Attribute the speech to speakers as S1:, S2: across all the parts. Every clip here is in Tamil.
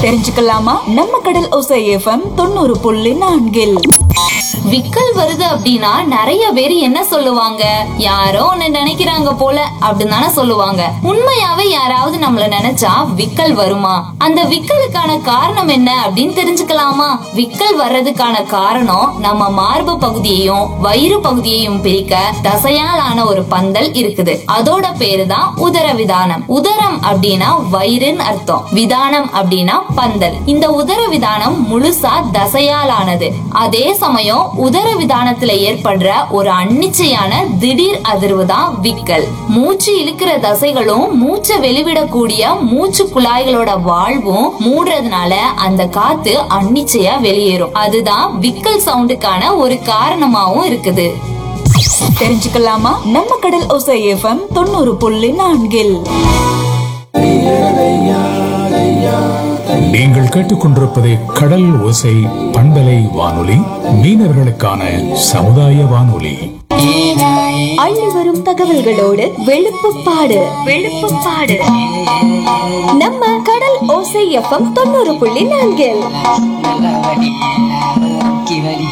S1: தெரிஞ்சுக்கலாமா நம்ம கடல் ஓசை எஃப்எம் தொண்ணூறு புள்ளி நான்கில்
S2: விக்கல் வருது அப்படின்னா நிறைய பேர் என்ன சொல்லுவாங்க யாரோ ஒண்ணு நினைக்கிறாங்க போல அப்படின்னு தானே சொல்லுவாங்க உண்மையாவே யாராவது நம்மள நினைச்சா விக்கல் வருமா அந்த விக்கலுக்கான காரணம் என்ன அப்படின்னு தெரிஞ்சுக்கலாமா விக்கல் வர்றதுக்கான காரணம் நம்ம மார்பு பகுதியையும் வயிறு பகுதியையும் பிரிக்க தசையால் ஆன ஒரு பந்தல் இருக்குது அதோட பேரு தான் உதர விதானம் உதரம் அப்படின்னா வயிறுன்னு அர்த்தம் விதானம் அப்படின்னா பந்தல் இந்த உதர விதானம் முழுசா தசையால் ஆனது அதே சமயம் உதர விதானத்துல ஏற்படுற ஒரு அன்னிச்சையான திடீர் அதிர்வு தான் விக்கல் மூச்சு இழுக்கிற தசைகளும் மூச்சை வெளிவிடக்கூடிய மூச்சு குழாய்களோட வாழ்வும் மூடுறதுனால அந்த காத்து அன்னிச்சையா வெளியேறும் அதுதான் விக்கல் சவுண்டுக்கான ஒரு காரணமாவும் இருக்குது
S1: தெரிஞ்சுக்கலாமா நம்ம கடல் ஓசை எஃப்எம் தொண்ணூறு புள்ளி நான்கில்
S3: நீங்கள் கேட்டுக்கொண்டிருப்பது கடல் ஓசை பண்பலை வானொலி மீனவர்களுக்கான சமுதாய வானொலி
S4: அள்ளி வரும் தகவல்களோடு வெளுப்புப்பாடு வெளுப்புப்பாடு நம்ம கடல் ஓசை எஃப்எம் தொண்ணூறு புள்ளி நான்கில்
S5: நல்லா வடி வடி வடி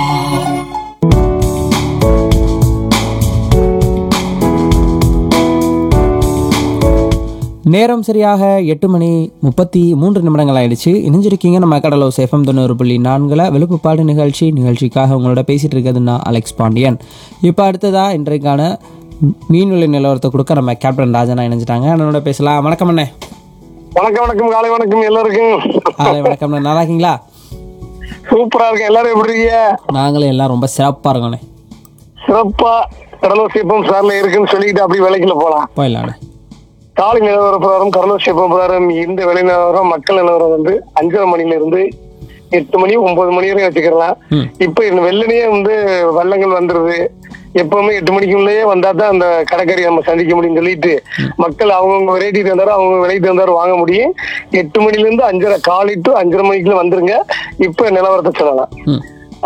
S6: நேரம் சரியாக எட்டு மணி முப்பத்தி மூன்று நிமிடங்கள் ஆயிடுச்சு இணைஞ்சிருக்கீங்க நம்ம கடலோ சேஃபம் தொண்ணூறு புள்ளி நான்கில் வெளுப்புப்பாடு நிகழ்ச்சி நிகழ்ச்சிக்காக உங்களோட பேசிட்டு இருக்கிறது நான் அலெக்ஸ் பாண்டியன் இப்போ அடுத்ததா இன்றைக்கான மீன் விலை நிலவரத்தை கொடுக்க நம்ம கேப்டன் ராஜனா இணைஞ்சிட்டாங்க என்னோட பேசலாம் வணக்கம் அண்ணே
S7: வணக்கம் வணக்கம் காலை வணக்கம் எல்லாருக்கும்
S6: காலை வணக்கம் அண்ணே. நல்லா இருக்கீங்களா
S7: சூப்பரா இருக்கு எல்லாரும் எப்படி இருக்கீங்க
S6: நாங்களும் எல்லாம் ரொம்ப சிறப்பாக இருக்கோண்ணே
S7: சிறப்பா கடலூர் சிப்பம் சார்ல இருக்குன்னு சொல்லிட்டு அப்படி விலைக்குள்ள போலாம்
S6: போயிடலாண்ணே
S7: காலை நிலவர பிரகாரம் கடலூர் சிப்பம் பிரகாரம் இந்த விலை நிலவரம் மக்கள் நிலவரம் வந்து அஞ்சரை மணில இருந்து எட்டு மணி ஒன்பது மணி வரையும் வச்சுக்கலாம்
S6: ம்.
S7: இப்ப இந்த வெள்ளனையே வந்து வள்ளங்கள் வந்துருது எப்பவுமே எட்டு மணிக்குள்ளேயே வந்தா தான் அந்த கடற்கரையை நம்ம சந்திக்க முடியும்னு சொல்லிட்டு மக்கள் அவங்கவுங்க வெரைட்டி தந்தாரு அவங்க விலைக்கு தந்தாரு வாங்க முடியும் எட்டு மணில இருந்து அஞ்சரை காலை டு அஞ்சரை மணிக்குள்ள வந்துருங்க இப்ப நிலவரத்தை சொல்லலாம்
S6: ம்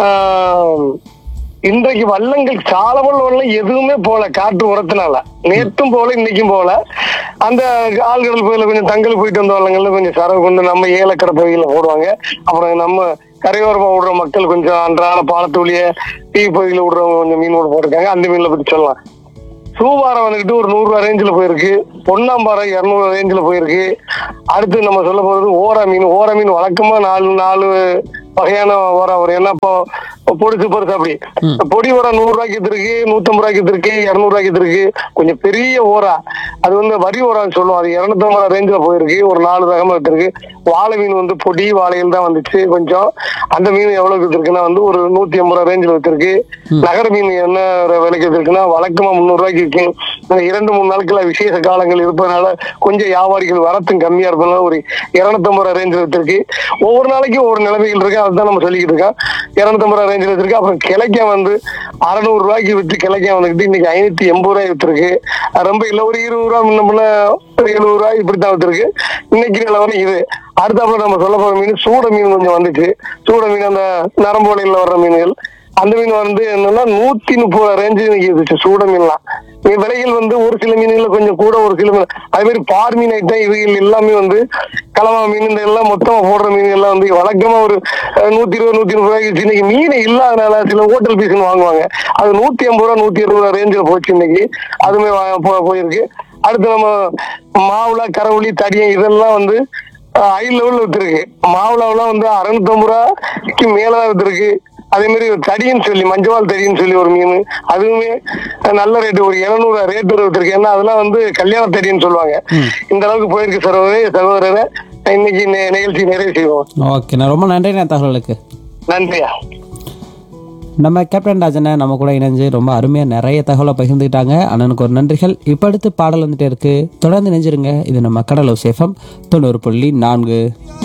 S7: ஆஹ் இன்றைக்கு வள்ளங்கள் சாலவல் வள்ளம் எதுவுமே போல காற்று உரத்தினால நேற்றும் போல இன்னைக்கும் போல அந்த ஆழ்கடல் பகுதியில கொஞ்சம் தங்கல் போயிட்டு வந்த வள்ளங்கள்ல கொஞ்சம் சரவு கொண்டு நம்ம ஏலக்கடை பகுதியில போடுவாங்க அப்புறம் நம்ம கரையோரமா விடுற மக்கள் கொஞ்சம் அன்றாட பாலத்து வழியே டீ பகுதியில விடுறவங்க கொஞ்சம் மீன் விட போட்டிருக்காங்க அந்த மீன்ல பத்தி சொல்லலாம் சூவாரம் வந்துகிட்டு ஒரு நூறு ரூபா ரேஞ்சில் போயிருக்கு பொன்னாம்பாறை இரநூறு ரேஞ்சில் போயிருக்கு அடுத்து நம்ம சொல்ல போறது ஓரா மீன் ஓரா மீன் வழக்கமா நாலு நாலு வகையான ஓரா வரும் என்ன இப்போ பொடிச்சு பொறுத்து அப்படி பொடி ஓரா நூறு ரூபாய்க்கு இருக்கு நூத்தம்பது ரூபாய்க்கு இருக்கு இருநூறு ரூபாய்க்கு இருக்கு கொஞ்சம் பெரிய ஓரா அது வந்து வரி ஓரான்னு சொல்லுவோம் அது இருநூத்தம்பது ரூபா ரேஞ்சில் போயிருக்கு ஒரு நாலு ரகமா இருக்கு வாழை மீன் வந்து பொடி வாழையில் தான் வந்துச்சு கொஞ்சம் அந்த மீன் எவ்வளவுக்கு வித்துருக்குன்னா வந்து ஒரு நூத்தி ஐம்பது ரூபா ரேஞ்சில் வித்துருக்கு நகர மீன் என்ன விலைக்கு வித்துருக்குன்னா வழக்கமா முந்நூறு ரூபாய்க்கு விற்கும் இந்த இரண்டு மூணு நாட்கள விசேஷ காலங்கள் இருப்பதனால கொஞ்சம் வியாபாரிகள் வரத்தும் கம்மியா இருப்பதனால ஒரு இருநூத்தம்பது ரூபா ரேஞ்சில் வித்துருக்கு ஒவ்வொரு நாளைக்கும் ஒவ்வொரு நிலைமைகள் இருக்கு அதுதான் நம்ம சொல்லிக்கிட்டு இருக்கோம் இருநூத்தம்பது ரூபா ரேஞ்சில் வித்துருக்கு அப்புறம் கிழக்கா வந்து அறநூறு ரூபாய்க்கு வித்து கிழக்கா வந்துக்கிட்டு இன்னைக்கு ஐநூத்தி எண்பது ரூபாய் வித்துருக்கு அது ரொம்ப இல்ல ஒரு இருபது ரூபா முன்ன முன்ன ஒரு எழுபது ரூபாய் இப்படித்தான் வித்துருக்கு இன்னைக்கு நிலவரம் இது அடுத்தாப்புல நம்ம சொல்ல போற மீன் சூட மீன் கொஞ்சம் வந்துச்சு சூட மீன் அந்த நரம்பு வலையில வர்ற மீன்கள் அந்த மீன் வந்து என்னன்னா நூத்தி முப்பது ரேஞ்சு இன்னைக்கு இருந்துச்சு சூட மீன்லாம் மீன் விலைகள் வந்து ஒரு சில மீன்கள்ல கொஞ்சம் கூட ஒரு சில மீன் அதே மாதிரி பார் மீன் ஐட்டம் இவைகள் எல்லாமே வந்து கலவா மீன் இந்த எல்லாம் மொத்தமா போடுற மீன் எல்லாம் வந்து வழக்கமா ஒரு அஹ், நூத்தி இருபது நூத்தி முப்பது ரூபாய்க்கு வச்சு இன்னைக்கு மீன் இல்லாதனால சில ஹோட்டல் பீஸ்னு வாங்குவாங்க அது நூத்தி ஐம்பது ரூபா நூத்தி அறுபது ரூபா ரேஞ்சில் போச்சு இன்னைக்கு அதுவுமே வா- போ- போயிருக்கு அடுத்து நம்ம மாவுளா கரவுளி தடியம் இதெல்லாம் வந்து ஹை லெவல்ல வித்துருக்கு மாவுளாவெல்லாம் வந்து அறுநூத்தம்பது ரூபாய்க்கு மேலதான் வித்துருக்கு அதே மாதிரி ஒரு தடின்னு சொல்லி மஞ்சவாள் தடின்னு சொல்லி ஒரு மீன் அதுவுமே நல்ல ரேட்டு ஒரு இருநூறு ரேட்டு வித்துருக்கு ஏன்னா அதெல்லாம் வந்து கல்யாண தடின்னு சொல்லுவாங்க இந்த அளவுக்கு போயிருக்கு சகோதரே சகோதரரை இன்னைக்கு நி- நிகழ்ச்சி நிறைவு செய்வோம்
S6: ஓகேண்ணா ரொம்ப நன்றிண்ணே தகவலுக்கு
S7: நன்றியா
S6: நம்ம கேப்டன் ராஜனை நம்ம கூட இணைஞ்சு ரொம்ப அருமையாக நிறைய தகவலை பகிர்ந்துக்கிட்டாங்க அண்ணனுக்கு ஒரு நன்றிகள் இப்போ அடுத்து பாடல் வந்துட்டே இருக்கு தொடர்ந்து இணைஞ்சிருங்க இது நம்ம கடலோ சேஃபம் தொண்ணூறு புள்ளி நான்கு